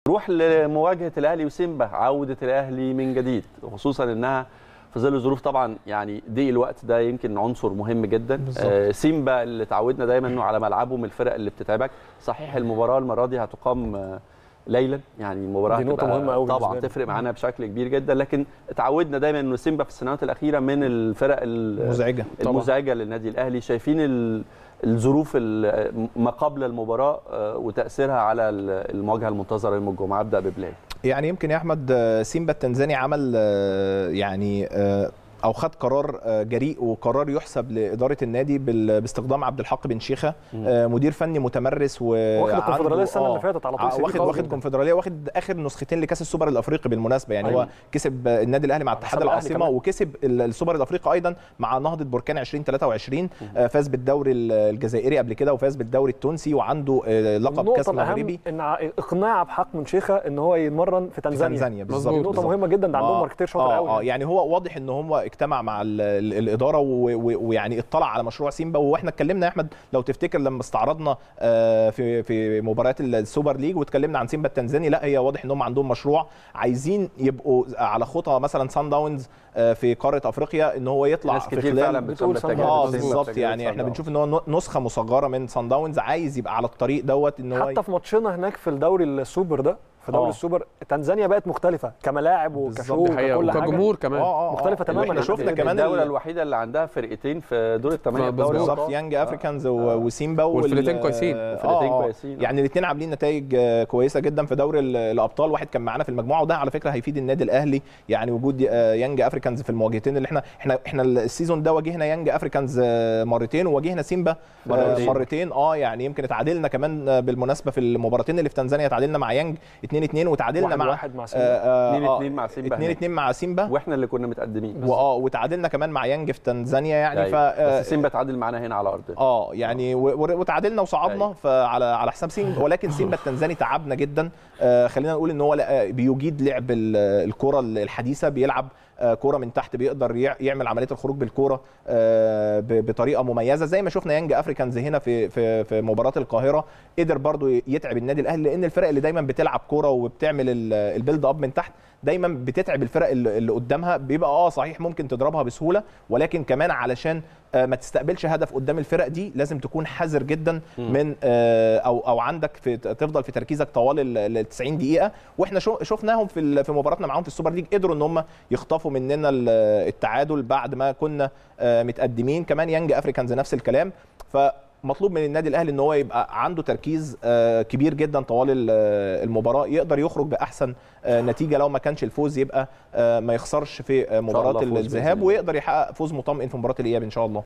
نروح لمواجهه الاهلي وسيمبا عوده الاهلي من جديد خصوصا انها في ظل الظروف طبعا يعني ضيق الوقت ده يمكن عنصر مهم جدا بالظبط. آه سيمبا اللي اتعودنا دايما انه على ملعبه من الفرق اللي بتتعبك صحيح المباراه المره دي هتقام آه ليلا يعني المباراه دي نقطة هتبقى مهمة أوي طبعا بالنسبة لي. تفرق معانا بشكل كبير جدا لكن اتعودنا دايما انه سيمبا في السنوات الاخيره من الفرق ال- مزعجه المزعجه للنادي الاهلي شايفين ال- الظروف ال- ما قبل المباراه آه، وتاثيرها على ال- المواجهه المنتظره يوم الجمعه ابدا ببلال يعني يمكن يا احمد آه، سيمبا التنزاني عمل آه، يعني آه، او خد قرار آه، جريء وقرار يحسب لاداره النادي بال- باستخدام عبد الحق بن شيخه آه، مدير فني متمرس و واخد الكونفدراليه السنه آه، اللي فاتت على طول ع- سيدي واخد قوي واخد جدا. كونفدراليه واخد اخر نسختين لكاس السوبر الافريقي بالمناسبه يعني أيوة. هو كسب النادي الاهلي مع على اتحاد حساب الأهلي العاصمه كمان. وكسب ال- السوبر الافريقي ايضا مع نهضه بركان 2023 آه، فاز بالدوري ال- الجزائري قبل كده وفاز بالدوري التونسي وعنده آه، لقب النقطة كاس الأهم مغربي ان ع- اقناع بحق من شيخه ان هو يتمرن في في تنزانيا تنزانيا دي بالظبط نقطة بالظبط. مهمة جدا ده عندهم آه، ماركتير شاطر آه قوي اه يعني هو واضح ان هو اجتمع مع ال ال الاداره و- و- ويعني اطلع على مشروع سيمبا واحنا اتكلمنا يا احمد لو تفتكر لما استعرضنا آه، في في مباريات السوبر ليج واتكلمنا عن سيمبا التنزاني لا هي واضح ان هم عندهم مشروع عايزين يبقوا على خطى مثلا سان داونز آه، في قاره افريقيا ان هو يطلع ناس في كتير خلال فعلا بتقول بتقول صن التجارب اه داونز. سيمبا بالظبط بتجارب يعني صن احنا داونز. بنشوف ان هو نسخه مصغره من سان داونز عايز يبقى على الطريق دوت ان هو حتى في ماتشنا هناك في الدوري السوبر ده في دوري آه. السوبر تنزانيا بقت مختلفة كملاعب بالظبط، وكشو دي حقيقة وكل حاجة وكجمهور كمان اه اه مختلفة آه. تماماً احنا عن شفنا الدوري. كمان الدوله ال- الوحيده اللي عندها فرقتين في دور الثمانيه في بالظبط. دوري بالظبط الأبطال. يانج آه. افريكانز و- وسيمبا وال- والفرقتين كويسين. آه، الفرقتين آه، كويسين. يعني الاثنين عاملين نتائج آه، كويسه جدا في دوري ال- الابطال واحد كان معانا في المجموعه وده على فكره هيفيد النادي الاهلي يعني وجود آه، يانج افريكانز في المواجهتين اللي احنا احنا احنا السيزون ده واجهنا يانج افريكانز آه، مرتين وواجهنا سيمبا آه، مرتين. مرتين اه يعني يمكن اتعادلنا كمان آه، بالمناسبه في المباراتين اللي في تنزانيا اتعادلنا مع يانج 2 2 وتعادلنا واحد مع واحد مع سيمبا. 2-2 مع سيمبا 2 هناك. 2 مع سيمبا واحنا اللي كنا متقدمين واه وتعادلنا كمان مع يانج في تنزانيا يعني ف أيوة. آه، بس سيمبا تعادل معانا هنا على ارضنا اه يعني و- و- وتعادلنا وصعدنا أيوة. فعلى على حساب سيمبا ولكن سيمبا التنزاني تعبنا جدا آه خلينا نقول ان هو لا- بيجيد لعب ال- الكره الحديثه بيلعب آه، كرة من تحت بيقدر يع- يعمل عمليه الخروج بالكرة آه، ب- بطريقه مميزه زي ما شفنا يانج افريكانز هنا في في في مباراه القاهره قدر برضو يتعب النادي الاهلي لان الفرق اللي دايما بتلعب كرة وبتعمل ال- البيلد اب من تحت دايما بتتعب الفرق اللي اللي قدامها بيبقى اه صحيح ممكن تضربها بسهوله ولكن كمان علشان آه، ما تستقبلش هدف قدام الفرق دي لازم تكون حذر جدا من آه، او او عندك في تفضل في تركيزك طوال ال 90 دقيقه واحنا شو- شفناهم في ال- في مباراتنا معاهم في السوبر ليج قدروا ان هم يخطفوا مننا ال- التعادل بعد ما كنا آه، متقدمين كمان يانج افريكانز نفس الكلام فمطلوب من النادي الاهلي ان هو يبقى عنده تركيز آه، كبير جدا طوال ال- المباراه يقدر يخرج باحسن آه، نتيجه لو ما كانش الفوز يبقى آه، ما يخسرش في آه، مباراه الله فوز بإذن الذهاب الله. ويقدر يحقق فوز مطمئن في مباراه الاياب ان شاء الله